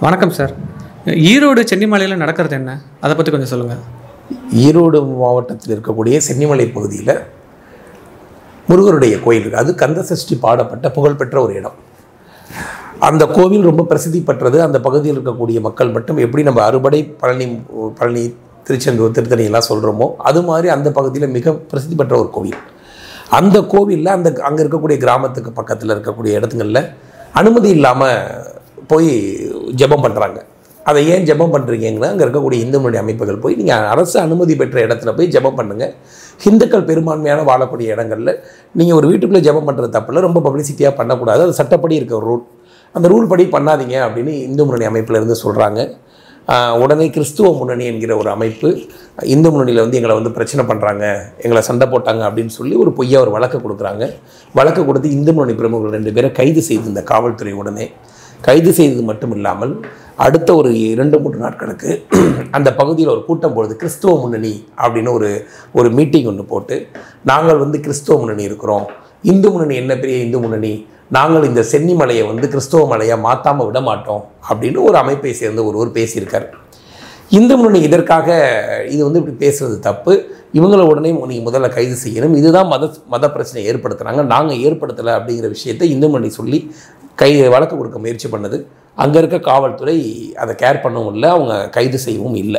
வணக்கம் சார் ஈரோடு சென்னிமலையில் நடக்கிறது என்ன அதை பற்றி கொஞ்சம் சொல்லுங்கள் ஈரோடு மாவட்டத்தில் இருக்கக்கூடிய சென்னிமலை பகுதியில் முருகருடைய கோயில் இருக்குது அது கந்த சஷ்டி பாடப்பட்ட புகழ்பெற்ற ஒரு இடம் அந்த கோவில் ரொம்ப பிரசித்தி பெற்றது அந்த பகுதியில் இருக்கக்கூடிய மக்கள் மட்டும் எப்படி நம்ம அறுபடை பழனி பழனி திருச்செந்தூர் திருத்தணி எல்லாம் சொல்கிறோமோ அது மாதிரி அந்த பகுதியில் மிக பிரசித்தி பெற்ற ஒரு கோவில் அந்த கோவிலில் அந்த அங்கே இருக்கக்கூடிய கிராமத்துக்கு பக்கத்தில் இருக்கக்கூடிய இடத்துங்களில் அனுமதி இல்லாமல் போய் ஜெபம் பண்ணுறாங்க அதை ஏன் ஜெபம் பண்ணுறீங்கன்னா அங்கே இருக்கக்கூடிய இந்து மொழி அமைப்புகள் போய் நீங்கள் அரசு அனுமதி பெற்ற இடத்துல போய் ஜெபம் பண்ணுங்கள் ஹிந்துக்கள் பெரும்பான்மையான வாழக்கூடிய இடங்களில் நீங்கள் ஒரு வீட்டுக்குள்ளே ஜெபம் பண்ணுறது தப்பில்ல ரொம்ப பப்ளிசிட்டியாக பண்ணக்கூடாது அது சட்டப்படி இருக்க ஒரு ரூல் அந்த ரூல் படி பண்ணாதீங்க அப்படின்னு இந்து முன்னணி அமைப்புல இருந்து சொல்கிறாங்க ஆஹ் உடனே கிறிஸ்துவ முன்னணி என்கிற ஒரு அமைப்பு இந்து முன்னணியில் வந்து எங்களை வந்து பிரச்சனை பண்ணுறாங்க எங்களை சண்டை போட்டாங்க அப்படின்னு சொல்லி ஒரு பொய்யா ஒரு வழக்கு கொடுக்குறாங்க வழக்கு கொடுத்து இந்து முன்னணி பிரமுகர்கள் ரெண்டு பேரை கைது செய்து இந்த காவல்துறை உடனே கைது செய்தது மட்டும் இல்லாமல் அடுத்த ஒரு இரண்டு மூன்று நாட்களுக்கு அந்த பகுதியில் ஒரு கூட்டம் பொழுது கிறிஸ்துவ முன்னணி அப்படின்னு ஒரு ஒரு மீட்டிங் ஒன்று போட்டு நாங்கள் வந்து கிறிஸ்துவ முன்னணி இருக்கிறோம் இந்து முன்னணி என்ன பெரிய இந்து முன்னணி நாங்கள் இந்த சென்னி மலையை வந்து கிறிஸ்துவ மலையாக மாற்றாமல் விட மாட்டோம் அப்படின்னு ஒரு அமைப்பை சேர்ந்த ஒருவர் பேசியிருக்கார் இந்து முன்னணி இதற்காக இது வந்து இப்படி பேசுறது தப்பு இவங்களை உடனே நீங்கள் முதல்ல கைது செய்யணும் இதுதான் மத மத பிரச்சனை ஏற்படுத்துகிறாங்க நாங்கள் ஏற்படுத்தலை அப்படிங்கிற விஷயத்தை இந்து முன்னணி சொல்லி கை வழக்கு கொடுக்க முயற்சி பண்ணது அங்கே இருக்க காவல்துறை அதை கேர் பண்ணவும் இல்லை அவங்க கைது செய்யவும் இல்லை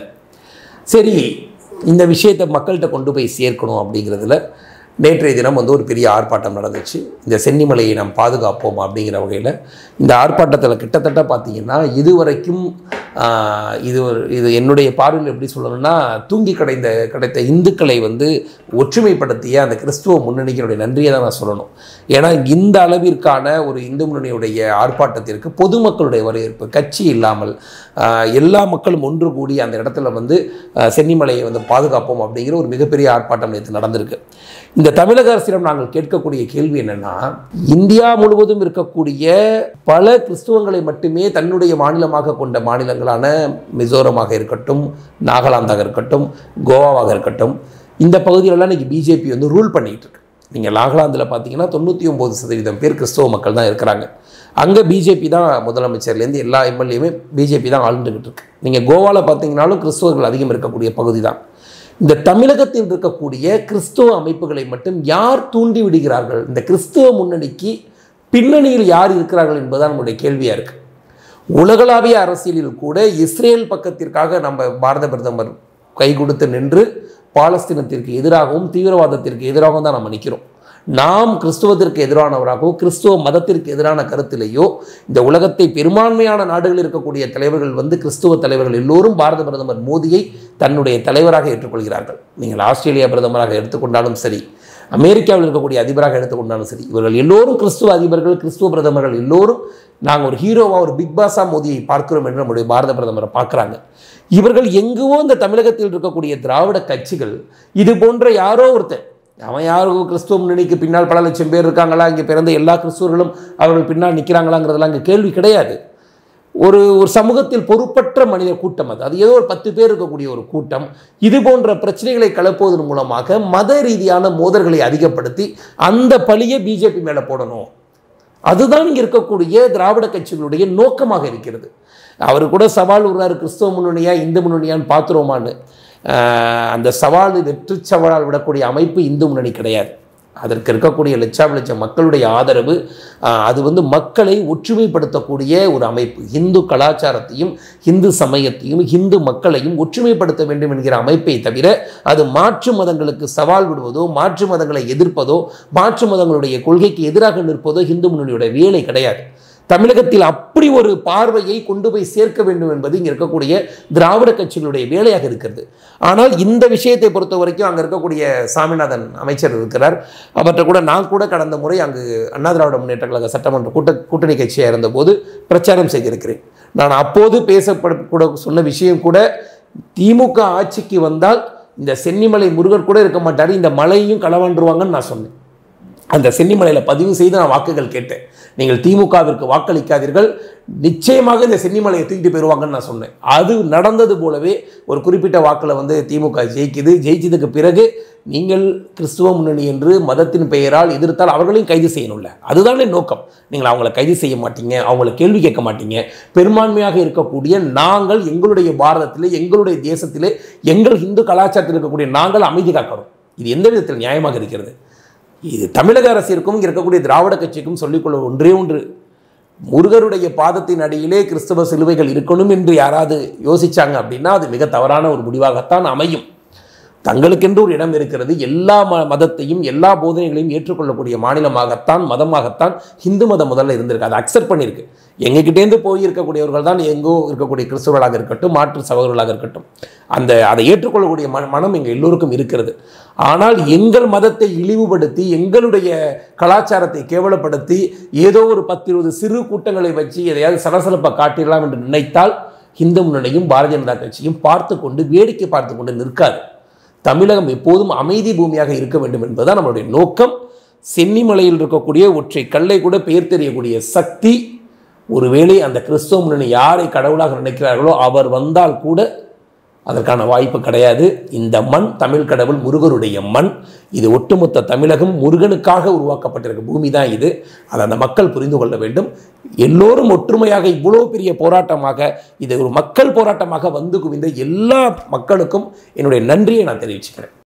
சரி இந்த விஷயத்தை மக்கள்கிட்ட கொண்டு போய் சேர்க்கணும் அப்படிங்கிறதுல நேற்றைய தினம் வந்து ஒரு பெரிய ஆர்ப்பாட்டம் நடந்துச்சு இந்த சென்னிமலையை நாம் பாதுகாப்போம் அப்படிங்கிற வகையில் இந்த ஆர்ப்பாட்டத்தில் கிட்டத்தட்ட பார்த்தீங்கன்னா இதுவரைக்கும் ஆஹ், இது ஒரு இது என்னுடைய பார்வையில் எப்படி சொல்லணும்னா தூங்கி கிடைந்த கிடைத்த இந்துக்களை வந்து ஒற்றுமைப்படுத்திய அந்த கிறிஸ்துவ முன்னணிக்கினுடைய நன்றியை தான் நான் சொல்லணும் ஏன்னா இந்த அளவிற்கான ஒரு இந்து முன்னணியுடைய ஆர்ப்பாட்டத்திற்கு பொதுமக்களுடைய வரவேற்பு கட்சி இல்லாமல் ஆஹ், எல்லா மக்களும் ஒன்று கூடி அந்த இடத்துல வந்து ஆஹ், சென்னிமலையை வந்து பாதுகாப்போம் அப்படிங்கிற ஒரு மிகப்பெரிய ஆர்ப்பாட்டம் நேற்று நடந்திருக்கு இந்த தமிழக அரசிடம் நாங்கள் கேட்கக்கூடிய கேள்வி என்னன்னா இந்தியா முழுவதும் இருக்கக்கூடிய பல கிறிஸ்துவங்களை மட்டுமே தன்னுடைய மாநிலமாக கொண்ட மாநிலங்களான மிசோரமாக இருக்கட்டும் நாகாலாந்தாக இருக்கட்டும் கோவாவாக இருக்கட்டும் இந்த பகுதியிலலாம் இன்னைக்கு பிஜேபி வந்து ரூல் பண்ணிட்டு இருக்கு நீங்கள் நாகாலாந்தில் பார்த்தீங்கன்னா தொண்ணூற்றி ஒம்பது சதவீதம் பேர் கிறிஸ்தவ மக்கள் தான் இருக்கிறாங்க அங்கே பிஜேபி தான் முதலமைச்சர்லேருந்து எல்லா எம்எல்ஏவுமே பிஜேபி தான் ஆளுந்துக்கிட்டு இருக்கு நீங்கள் கோவாவில் பார்த்தீங்கன்னாலும் கிறிஸ்தவர்கள் அதிகம் இருக்கக்கூடிய பகுதி தான் இந்த தமிழகத்தில் இருக்கக்கூடிய கிறிஸ்துவ அமைப்புகளை மட்டும் யார் தூண்டி விடுகிறார்கள் இந்த கிறிஸ்துவ முன்னணிக்கு பின்னணியில் யார் இருக்கிறார்கள் என்பதுதான் நம்முடைய கேள்வியாக இருக்குது உலகளாவிய அரசியலில் கூட இஸ்ரேல் பக்கத்திற்காக நம்ம பாரத பிரதமர் கை கொடுத்து நின்று பாலஸ்தீனத்திற்கு எதிராகவும் தீவிரவாதத்திற்கு எதிராகவும் தான் நம்ம நிற்கிறோம் நாம் கிறிஸ்துவத்திற்கு எதிரானவராகவோ கிறிஸ்துவ மதத்திற்கு எதிரான கருத்திலேயோ இந்த உலகத்தை பெரும்பான்மையான நாடுகளில் இருக்கக்கூடிய தலைவர்கள் வந்து கிறிஸ்துவ தலைவர்கள் எல்லோரும் பாரத பிரதமர் மோடியை தன்னுடைய தலைவராக ஏற்றுக்கொள்கிறார்கள் நீங்கள் ஆஸ்திரேலியா பிரதமராக எடுத்துக்கொண்டாலும் சரி அமெரிக்காவில் இருக்கக்கூடிய அதிபராக எடுத்துக்கொண்டாலும் சரி இவர்கள் எல்லோரும் கிறிஸ்துவ அதிபர்கள் கிறிஸ்துவ பிரதமர்கள் எல்லோரும் நாங்கள் ஒரு ஹீரோவாக ஒரு பிக் பாஸாக மோதியை பார்க்கிறோம் என்று நம்முடைய பாரத பிரதமரை பார்க்குறாங்க இவர்கள் எங்குவோ இந்த தமிழகத்தில் இருக்கக்கூடிய திராவிட கட்சிகள் இது போன்ற யாரோ ஒருத்தர் அவன் யாரோ கிறிஸ்துவ முன்னணிக்கு பின்னால் பல லட்சம் பேர் இருக்காங்களா இங்கே பிறந்த எல்லா கிறிஸ்துவர்களும் அவர்கள் பின்னால் நிற்கிறாங்களாங்கிறதெல்லாம் இங்கே கேள்வி கிடையாது ஒரு ஒரு சமூகத்தில் பொறுப்பற்ற மனித கூட்டம் அது அது ஏதோ ஒரு பத்து பேர் இருக்கக்கூடிய ஒரு கூட்டம் இது போன்ற பிரச்சனைகளை கலப்புவதன் மூலமாக மத ரீதியான மோதல்களை அதிகப்படுத்தி அந்த பழியை பிஜேபி மேலே போடணும் அதுதான் இங்கே இருக்கக்கூடிய திராவிட கட்சிகளுடைய நோக்கமாக இருக்கிறது அவர் கூட சவால் விடுறாரு கிறிஸ்தவ முன்னணியா இந்து முன்னணியான்னு பார்த்துருவோமான்னு ஆஹ் அந்த சவால் வெற்றி சவால் விடக்கூடிய அமைப்பு இந்து முன்னணி கிடையாது அதற்கு இருக்கக்கூடிய லட்சாம் லட்சம் மக்களுடைய ஆதரவு ஆஹ் அது வந்து மக்களை ஒற்றுமைப்படுத்தக்கூடிய ஒரு அமைப்பு இந்து கலாச்சாரத்தையும் இந்து சமயத்தையும் இந்து மக்களையும் ஒற்றுமைப்படுத்த வேண்டும் என்கிற அமைப்பை தவிர அது மாற்று மதங்களுக்கு சவால் விடுவதோ மாற்று மதங்களை எதிர்ப்பதோ மாற்று மதங்களுடைய கொள்கைக்கு எதிராக நிற்பதோ இந்து முன்னணியோட வேலை கிடையாது தமிழகத்தில் அப்படி ஒரு பார்வையை கொண்டு போய் சேர்க்க வேண்டும் என்பது இங்கே இருக்கக்கூடிய திராவிட கட்சிகளுடைய வேலையாக இருக்கிறது ஆனால் இந்த விஷயத்தை பொறுத்த வரைக்கும் அங்கே இருக்கக்கூடிய சாமிநாதன் அமைச்சர் இருக்கிறார் அவற்றை கூட நான் கூட கடந்த முறை அங்கு அண்ணா திராவிட முன்னேற்ற கழக சட்டமன்ற கூட்ட கூட்டணி கட்சியாக இருந்தபோது பிரச்சாரம் செய்திருக்கிறேன் நான் அப்போது பேசப்பட கூட சொன்ன விஷயம் கூட திமுக ஆட்சிக்கு வந்தால் இந்த சென்னிமலை முருகர் கூட இருக்க மாட்டார் இந்த மலையும் களவாண்டுருவாங்கன்னு நான் சொன்னேன் அந்த சென்னிமலையில் பதிவு செய்து நான் வாக்குகள் கேட்டேன் நீங்கள் திமுகவிற்கு வாக்களிக்காதீர்கள் நிச்சயமாக இந்த சென்னிமலையை தூக்கிட்டு போயிடுவாங்கன்னு நான் சொன்னேன் அது நடந்தது போலவே ஒரு குறிப்பிட்ட வாக்கில் வந்து திமுக ஜெயிக்குது ஜெயிச்சதுக்கு பிறகு நீங்கள் கிறிஸ்துவ முன்னணி என்று மதத்தின் பெயரால் எதிர்த்தால் அவர்களையும் கைது செய்யணும்ல அதுதானே நோக்கம் நீங்கள் அவங்கள கைது செய்ய மாட்டீங்க அவங்கள கேள்வி கேட்க மாட்டீங்க பெரும்பான்மையாக இருக்கக்கூடிய நாங்கள் எங்களுடைய பாரதத்திலே எங்களுடைய தேசத்திலே எங்கள் இந்து கலாச்சாரத்தில் இருக்கக்கூடிய நாங்கள் அமைதி காக்கணும் இது எந்த விதத்தில் நியாயமாக இருக்கிறது இது தமிழக அரசிற்கும் இங்க இருக்கக்கூடிய திராவிட கட்சிக்கும் சொல்லிக்கொள்ள ஒன்றே ஒன்று முருகருடைய பாதத்தின் அடியிலே கிறிஸ்தவ சிலுவைகள் இருக்கணும் என்று யாராவது யோசிச்சாங்க அப்படின்னா அது மிக தவறான ஒரு முடிவாகத்தான் அமையும் தங்களுக்கென்று ஒரு இடம் இருக்கிறது எல்லா ம மதத்தையும் எல்லா போதனைகளையும் ஏற்றுக்கொள்ளக்கூடிய மாநிலமாகத்தான் மதமாகத்தான் ஹிந்து மதம் முதல்ல இருந்திருக்கு அதை அக்செப்ட் பண்ணியிருக்கு எங்ககிட்டேருந்து போய் இருக்கக்கூடியவர்கள் தான் எங்கோ இருக்கக்கூடிய கிறிஸ்தவர்களாக இருக்கட்டும் மாற்று சகோதரர்களாக இருக்கட்டும் அந்த அதை ஏற்றுக்கொள்ளக்கூடிய ம மனம் எங்கள் எல்லோருக்கும் இருக்கிறது ஆனால் எங்கள் மதத்தை இழிவுபடுத்தி எங்களுடைய கலாச்சாரத்தை கேவலப்படுத்தி ஏதோ ஒரு பத்து இருபது சிறு கூட்டங்களை வச்சு எதையாவது சலசலப்பை காட்டிடலாம் என்று நினைத்தால் இந்து முன்னணியும் பாரதிய ஜனதா கட்சியும் பார்த்து கொண்டு வேடிக்கை பார்த்து கொண்டு நிற்காது தமிழகம் எப்போதும் அமைதி பூமியாக இருக்க வேண்டும் என்பதுதான் நம்மளுடைய நோக்கம் சென்னிமலையில் இருக்கக்கூடிய ஒற்றை கல்லை கூட பெயர் தெரியக்கூடிய சக்தி ஒருவேளை அந்த கிறிஸ்தவ முன்னணி யாரை கடவுளாக நினைக்கிறார்களோ அவர் வந்தால் கூட அதற்கான வாய்ப்பு கிடையாது இந்த மண் தமிழ் கடவுள் முருகருடைய மண் இது ஒட்டுமொத்த தமிழகம் முருகனுக்காக உருவாக்கப்பட்டிருக்க பூமி தான் இது அதை அந்த மக்கள் புரிந்து கொள்ள வேண்டும் எல்லோரும் ஒற்றுமையாக இவ்வளோ பெரிய போராட்டமாக இது ஒரு மக்கள் போராட்டமாக வந்து குவிந்த எல்லா மக்களுக்கும் என்னுடைய நன்றியை நான் தெரிவிச்சுக்கிறேன்